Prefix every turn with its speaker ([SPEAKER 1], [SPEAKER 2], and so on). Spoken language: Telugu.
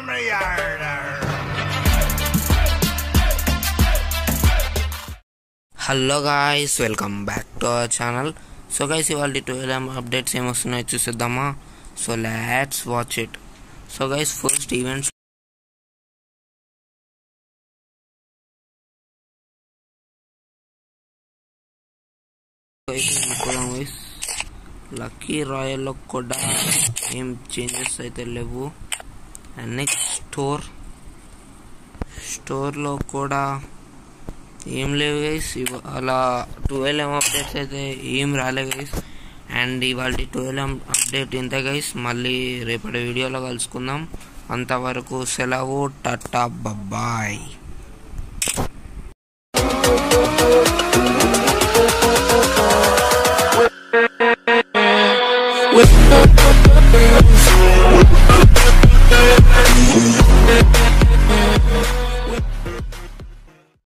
[SPEAKER 1] from the yard.
[SPEAKER 2] Hello guys welcome back to our channel so guys ఇవాళ ట్వెల్వ్ అప్డేట్స్ ఏమొస్తున్నాయో చూసేద్దామా so let's watch it so guys first events guys lucky రాయల్లో కూడా ఏం చేంజెస్ అయితే లేవు అండ్ నెక్స్ట్ స్టోర్ స్టోర్లో కూడా ఏం లేవు గైస్ అలా ట్వెల్వ్ ఎం అప్డేట్స్ అయితే ఏం రాలే గైస్ అండ్ ఇవాళ ట్వెల్వ్ ఎం అప్డేట్ ఇంత గైస్ మళ్ళీ రేపటి వీడియోలో కలుసుకుందాం అంతవరకు సెలవు టటా బాయ్
[SPEAKER 3] with